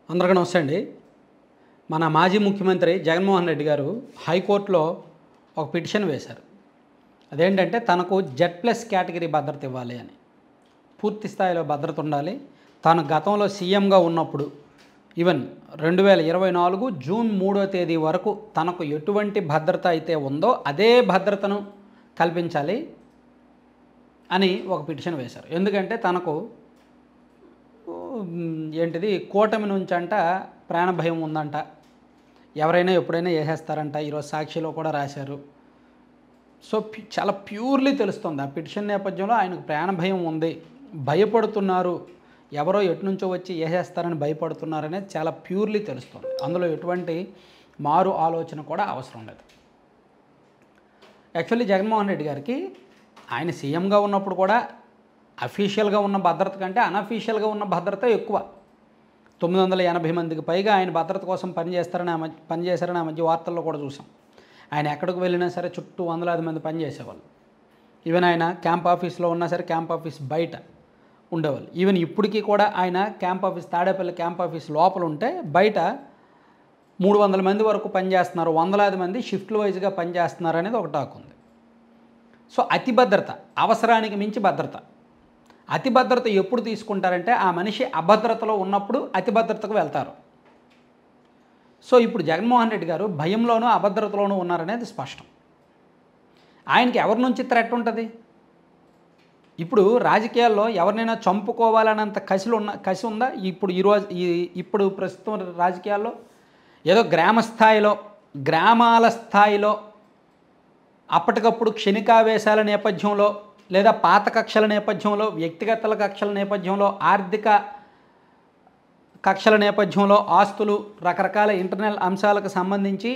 అందరికీ నమస్తే అండి మన మాజీ ముఖ్యమంత్రి జగన్మోహన్ రెడ్డి గారు హైకోర్టులో ఒక పిటిషన్ వేశారు అదేంటంటే తనకు జెడ్ ప్లస్ కేటగిరీ భద్రత ఇవ్వాలి అని పూర్తి స్థాయిలో భద్రత ఉండాలి తాను గతంలో సీఎంగా ఉన్నప్పుడు ఈవెన్ రెండు వేల ఇరవై నాలుగు జూన్ మూడో తేదీ వరకు తనకు ఎటువంటి భద్రత అయితే ఉందో అదే భద్రతను కల్పించాలి అని ఒక పిటిషన్ వేశారు ఎందుకంటే తనకు ఉమ్, ఏంటిది కూటమి నుంచి అంట ప్రాణ భయం ఉందంట ఎవరైనా ఎప్పుడైనా వేసేస్తారంట ఈరోజు సాక్షిలో కూడా రాశారు సో ప్యూ- చాలా ప్యూర్లీ తెలుస్తుంది ఆ పిటిషన్ నేపథ్యంలో ఆయనకు ప్రాణ భయం ఉంది భయపడుతున్నారు ఎవరో ఎటు నుంచో వచ్చి వేసేస్తారని భయపడుతున్నారనేది చాలా ప్యూర్లీ తెలుస్తుంది అందులో ఎటువంటి మారు ఆలోచన కూడా అవసరం లేదు యాక్చువల్లీ జగన్మోహన్ రెడ్డి గారికి ఆయన సీఎంగా ఉన్నప్పుడు కూడా అఫీషియల్గా ఉన్న భద్రత కంటే అన్అఫీషియల్గా ఉన్న భద్రత ఎక్కువ తొమ్మిది వందల ఎనభై మందికి పైగా ఆయన భద్రత కోసం పనిచేస్తారని ఆ మధ్య పనిచేశారని ఆ మధ్య వార్తల్లో కూడా చూసాం ఆయన ఎక్కడికి వెళ్ళినా సరే చుట్టూ వందలాది మంది పనిచేసేవాళ్ళు ఈవెన్ ఆయన క్యాంప్ ఆఫీస్లో ఉన్నా సరే క్యాంప్ ఆఫీస్ బయట ఉండేవాళ్ళు ఈవెన్ ఇప్పటికీ కూడా ఆయన camp office Tadepalli camp office లోపల ఉంటే బయట మూడు వందల మంది వరకు పనిచేస్తున్నారు వందలాది మంది షిఫ్ట్లు వైజ్గా పనిచేస్తున్నారు అనేది ఒక టాక్ ఉంది సో అతి భద్రత అవసరానికి మించి భద్రత అతి భద్రత ఎప్పుడు తీసుకుంటారంటే ఆ మనిషి అభద్రతలో ఉన్నప్పుడు అతి భద్రతకు వెళ్తారు సో ఇప్పుడు జగన్మోహన్ రెడ్డి గారు భయంలోనూ అభద్రతలోనూ ఉన్నారనేది స్పష్టం ఆయనకి ఎవరి నుంచి థ్రెట్ ఉంటుంది ఇప్పుడు రాజకీయాల్లో ఎవరినైనా చంపుకోవాలన్నంత కసిలు ఉన్న కసి ఉందా ఇప్పుడు ఈరోజు ఈ ఇప్పుడు ప్రస్తుతం రాజకీయాల్లో ఏదో గ్రామ స్థాయిలో గ్రామాల స్థాయిలో అప్పటికప్పుడు క్షణికావేశాల నేపథ్యంలో లేదా పాత కక్షల నేపథ్యంలో వ్యక్తిగత కక్షల నేపథ్యంలో ఆర్థిక కక్షల నేపథ్యంలో ఆస్తులు రకరకాల ఇంటర్నల్ అంశాలకు సంబంధించి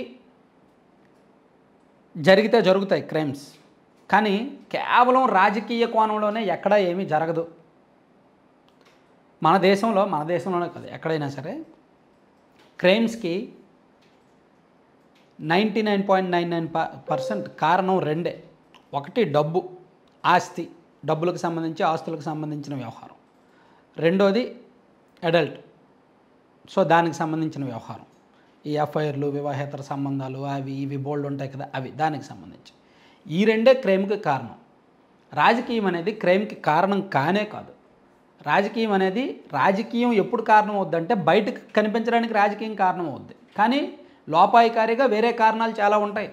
జరిగితే జరుగుతాయి క్రైమ్స్ కానీ కేవలం రాజకీయ కోణంలోనే ఎక్కడా ఏమీ జరగదు మన దేశంలో మన దేశంలోనే కాదు ఎక్కడైనా సరే క్రైమ్స్కి ninety nine point nine nine percent కారణం రెండే ఒకటి డబ్బు ఆస్తి డబ్బులకు సంబంధించి ఆస్తులకు సంబంధించిన వ్యవహారం రెండోది అడల్ట్ సో దానికి సంబంధించిన వ్యవహారం ఈ ఎఫ్ఐఆర్లు వివాహేతర సంబంధాలు అవి ఇవి బోల్డ్ ఉంటాయి కదా అవి దానికి సంబంధించి ఈ రెండే క్రైమ్కి కారణం రాజకీయం అనేది క్రైమ్కి కారణం కానే కాదు రాజకీయం అనేది రాజకీయం ఎప్పుడు కారణం అవుద్దంటే బయటకు కనిపించడానికి రాజకీయం కారణం అవుద్ది కానీ లోపాయికారిగా వేరే కారణాలు చాలా ఉంటాయి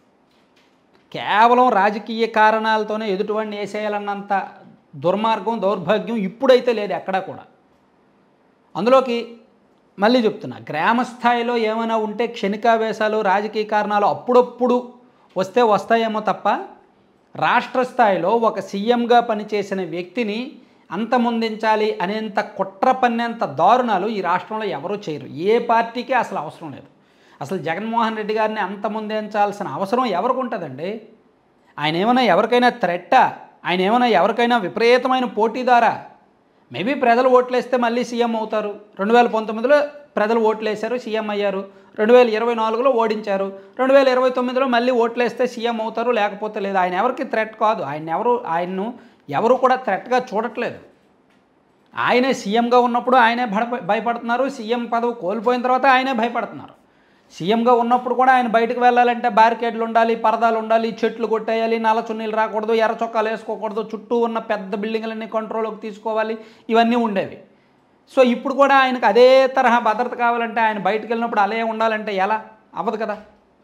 కేవలం రాజకీయ కారణాలతోనే ఎదుటివాడిని వేసేయాలన్నంత దుర్మార్గం దౌర్భాగ్యం ఇప్పుడైతే లేదు ఎక్కడా కూడా అందులోకి మళ్ళీ చెప్తున్నా గ్రామ స్థాయిలో ఏమైనా ఉంటే క్షణికావేశాలు రాజకీయ కారణాలు అప్పుడప్పుడు వస్తే వస్తాయేమో తప్ప రాష్ట్ర స్థాయిలో ఒక సీఎంగా పనిచేసిన వ్యక్తిని అంతమొందించాలి అనేంత కుట్ర పన్నేంత దారుణాలు ఈ రాష్ట్రంలో ఎవరూ చేయరు ఏ పార్టీకి అసలు అవసరం లేదు అసలు జగన్మోహన్ రెడ్డి గారిని అంతమొందించాల్సిన అవసరం ఎవరికి ఉంటుందండి ఆయన ఏమైనా ఎవరికైనా థ్రెట్టా ఆయన ఏమైనా ఎవరికైనా విపరీతమైన పోటీదారా మేబీ ప్రజలు ఓట్లేస్తే మళ్ళీ సీఎం అవుతారు రెండు వేల పంతొమ్మిదిలో ప్రజలు ఓట్లేశారు సీఎం అయ్యారు రెండు వేల ఇరవై నాలుగులో ఓడించారు రెండు వేల ఇరవై తొమ్మిదిలో మళ్ళీ ఓట్లేస్తే సీఎం అవుతారు లేకపోతే లేదు ఆయన ఎవరికి థ్రెట్ కాదు ఆయన ఎవరు ఆయన్ను ఎవరు కూడా థ్రెట్గా చూడట్లేదు ఆయనే సీఎంగా ఉన్నప్పుడు ఆయనే భడ భయపడుతున్నారు సీఎం పదవి కోల్పోయిన తర్వాత ఆయనే భయపడుతున్నారు సీఎంగా ఉన్నప్పుడు కూడా ఆయన బయటకు వెళ్ళాలంటే బ్యారికేడ్లు ఉండాలి పరదాలు ఉండాలి చెట్లు కొట్టేయాలి నల్ల చున్నీలు రాకూడదు ఎర్ర చొక్కాలు వేసుకోకూడదు చుట్టూ ఉన్న పెద్ద బిల్డింగ్లన్నీ కంట్రోల్లోకి తీసుకోవాలి ఇవన్నీ ఉండేవి సో ఇప్పుడు కూడా ఆయనకు అదే తరహా భద్రత కావాలంటే ఆయన బయటకు వెళ్ళినప్పుడు అలాగే ఉండాలంటే ఎలా అవ్వదు కదా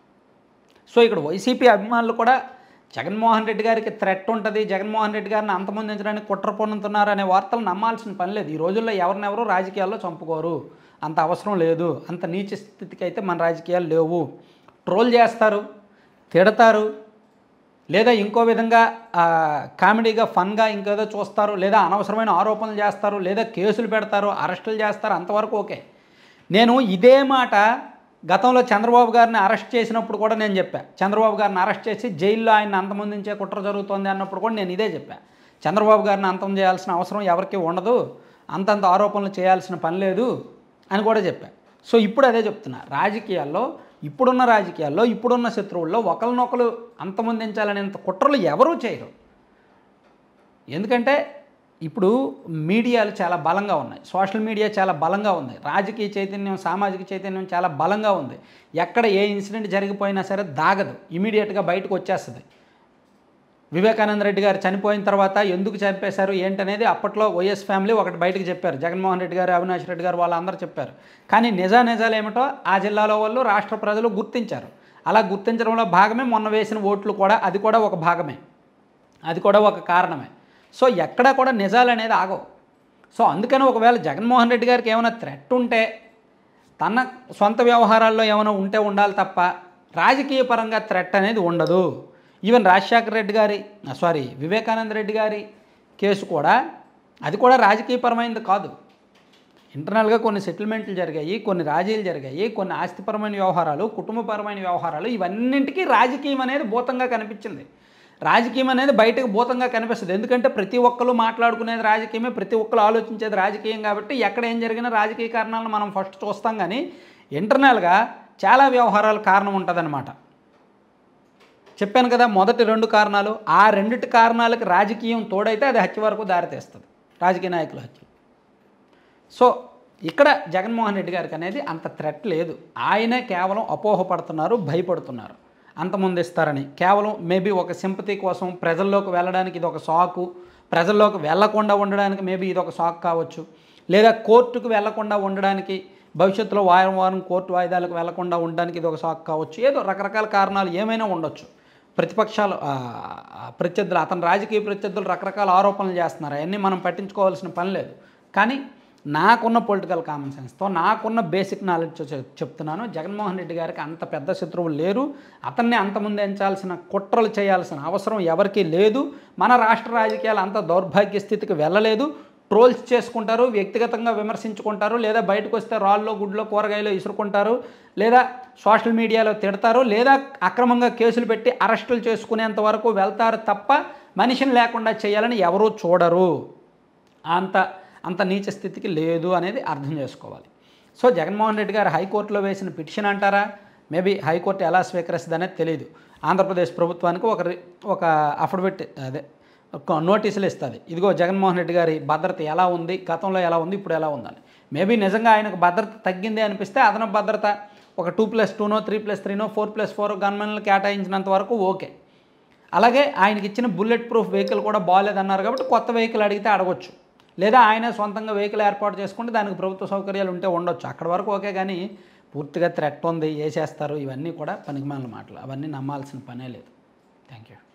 సో ఇక్కడ వైసీపీ అభిమానులు కూడా జగన్మోహన్ రెడ్డి గారికి థ్రెట్ ఉంటుంది జగన్మోహన్ రెడ్డి గారిని అంతమొందించడానికి కుట్ర పొందుతున్నారు అనే వార్తలు నమ్మాల్సిన పని లేదు ఈ రోజుల్లో ఎవరినెవరు రాజకీయాల్లో చంపుకోరు అంత అవసరం లేదు అంత నీచ స్థితికి అయితే మన రాజకీయాలు లేవు ట్రోల్ చేస్తారు తిడతారు లేదా ఇంకో విధంగా ఆ, కామెడీగా ఫన్గా ఇంకేదో చూస్తారు లేదా అనవసరమైన ఆరోపణలు చేస్తారు లేదా కేసులు పెడతారు అరెస్టులు చేస్తారు అంతవరకు ఓకే నేను ఇదే మాట గతంలో చంద్రబాబు గారిని అరెస్ట్ చేసినప్పుడు కూడా నేను చెప్పా చంద్రబాబు గారిని అరెస్ట్ చేసి జైల్లో ఆయన అంతమొందించే కుట్ర జరుగుతోంది అన్నప్పుడు కూడా నేను ఇదే చెప్పా చంద్రబాబు గారిని అంతం చేయాల్సిన అవసరం ఎవరికీ ఉండదు అంతంత ఆరోపణలు చేయాల్సిన పని లేదు అని కూడా చెప్పా సో ఇప్పుడు అదే చెప్తున్నా రాజకీయాల్లో ఇప్పుడున్న రాజకీయాల్లో ఇప్పుడున్న శత్రువుల్లో ఒకరినొకరు అంతమొందించాలనేంత కుట్రలు ఎవరూ చేయరు ఎందుకంటే ఇప్పుడు మీడియాలు చాలా బలంగా ఉన్నాయి సోషల్ మీడియా చాలా బలంగా ఉంది రాజకీయ చైతన్యం సామాజిక చైతన్యం చాలా బలంగా ఉంది ఎక్కడ ఏ ఇన్సిడెంట్ జరిగిపోయినా సరే దాగదు ఇమీడియట్గా బయటకు వచ్చేస్తుంది వివేకానంద రెడ్డి గారు చనిపోయిన తర్వాత ఎందుకు చంపేశారు ఏంటనేది అప్పట్లో వైఎస్ ఫ్యామిలీ ఒకటి బయటకు చెప్పారు జగన్మోహన్ రెడ్డి గారు అవినాష్ రెడ్డి గారు వాళ్ళందరూ చెప్పారు కానీ నిజా నిజాలు ఏమిటో ఆ జిల్లాలో వాళ్ళు రాష్ట్ర ప్రజలు గుర్తించారు అలా గుర్తించడంలో భాగమే మొన్న వేసిన ఓట్లు కూడా అది కూడా ఒక భాగమే అది కూడా ఒక కారణమే సో ఎక్కడా కూడా నిజాలు అనేది ఆగవు సో అందుకని ఒకవేళ జగన్మోహన్ రెడ్డి గారికి ఏమైనా థ్రెట్ ఉంటే తన సొంత వ్యవహారాల్లో ఏమైనా ఉంటే ఉండాలి తప్ప రాజకీయ పరంగా థ్రెట్ అనేది ఉండదు ఈవెన్ రాజశేఖర రెడ్డి గారి సారీ వివేకానంద రెడ్డి గారి కేసు కూడా అది కూడా రాజకీయపరమైనది కాదు ఇంటర్నల్గా కొన్ని సెటిల్మెంట్లు జరిగాయి కొన్ని రాజీలు జరిగాయి కొన్ని ఆస్తిపరమైన వ్యవహారాలు కుటుంబపరమైన వ్యవహారాలు ఇవన్నింటికీ రాజకీయం అనేది భూతంగా కనిపించింది రాజకీయం అనేది బయటకు భూతంగా కనిపిస్తుంది ఎందుకంటే ప్రతి ఒక్కరు మాట్లాడుకునేది రాజకీయమే ప్రతి ఒక్కరు ఆలోచించేది రాజకీయం కాబట్టి ఎక్కడ ఏం జరిగినా రాజకీయ కారణాలను మనం ఫస్ట్ చూస్తాం కానీ ఇంటర్నల్గా చాలా వ్యవహారాలు కారణం ఉంటుందన్నమాట చెప్పాను కదా మొదటి రెండు కారణాలు ఆ రెండిటి కారణాలకు రాజకీయం తోడైతే అది హత్య వరకు దారితీస్తుంది రాజకీయ నాయకుల హత్య సో ఇక్కడ జగన్మోహన్ రెడ్డి గారికి అనేది అంత థ్రెట్ లేదు ఆయనే కేవలం అపోహపడుతున్నారు భయపడుతున్నారు అంతమంది ఇస్తారని కేవలం మేబీ ఒక సింపతి కోసం ప్రజల్లోకి వెళ్ళడానికి ఇది ఒక సాకు ప్రజల్లోకి వెళ్లకుండా ఉండడానికి మేబీ ఇది ఒక సాకు కావచ్చు లేదా కోర్టుకు వెళ్లకుండా ఉండడానికి భవిష్యత్తులో వారం వారం కోర్టు వాయిదాలకు వెళ్లకుండా ఉండడానికి ఇది ఒక సాకు కావచ్చు ఏదో రకరకాల కారణాలు ఏమైనా ఉండొచ్చు ప్రతిపక్షాలు ఆ, ఆ, ప్రత్యర్థులు అతని రాజకీయ ప్రత్యర్థులు రకరకాల ఆరోపణలు చేస్తున్నారు అవన్నీ మనం పట్టించుకోవాల్సిన పని లేదు కానీ నాకున్న పొలిటికల్ కామన్ సెన్స్తో నాకున్న బేసిక్ నాలెడ్జ్ చెప్తున్నాను జగన్మోహన్ రెడ్డి గారికి అంత పెద్ద శత్రువులు లేరు అతన్ని అంతమంది ఎంచాల్సిన కుట్రలు చేయాల్సిన అవసరం ఎవరికీ లేదు మన రాష్ట్ర రాజకీయాలు అంత దౌర్భాగ్య స్థితికి వెళ్ళలేదు ట్రోల్స్ చేసుకుంటారు వ్యక్తిగతంగా విమర్శించుకుంటారు లేదా బయటకు వస్తే రాళ్ళలో గుడ్లో కూరగాయలు ఇసురుకుంటారు లేదా సోషల్ మీడియాలో తిడతారు లేదా అక్రమంగా కేసులు పెట్టి అరెస్టులు చేసుకునేంత వరకు వెళ్తారు తప్ప మనిషిని లేకుండా చేయాలని ఎవరూ చూడరు అంత అంత నీచ స్థితికి లేదు అనేది అర్థం చేసుకోవాలి సో జగన్మోహన్ రెడ్డి గారు హైకోర్టులో వేసిన పిటిషన్ అంటారా మేబీ హైకోర్టు ఎలా స్వీకరిస్తుంది అనేది తెలియదు ఆంధ్రప్రదేశ్ ప్రభుత్వానికి ఒక రి- ఒక అఫిడవిట్ అదే ఒక నోటీసులు ఇస్తుంది ఇదిగో జగన్మోహన్ రెడ్డి గారి భద్రత ఎలా ఉంది గతంలో ఎలా ఉంది ఇప్పుడు ఎలా ఉందని మేబీ నిజంగా ఆయనకు భద్రత తగ్గింది అనిపిస్తే అదనపు భద్రత ఒక టూ ప్లస్ టూనో త్రీ ప్లస్ త్రీనో ఫోర్ ప్లస్ ఫోర్ గన్మెన్లు కేటాయించినంత వరకు ఓకే అలాగే ఆయనకి ఇచ్చిన బుల్లెట్ ప్రూఫ్ వెహికల్ కూడా బాగాలేదన్నారు కాబట్టి కొత్త వెహికల్ అడిగితే అడగొచ్చు లేదా ఆయన సొంతంగా వెహికల్ ఏర్పాటు చేసుకుంటే దానికి ప్రభుత్వ సౌకర్యాలు ఉంటే ఉండొచ్చు అక్కడ వరకు ఓకే కానీ పూర్తిగా థ్రెట్ ఉంది వేసేస్తారు ఇవన్నీ కూడా పనికిమాలిన మాటలు అవన్నీ నమ్మాల్సిన పనే లేదు థ్యాంక్ యూ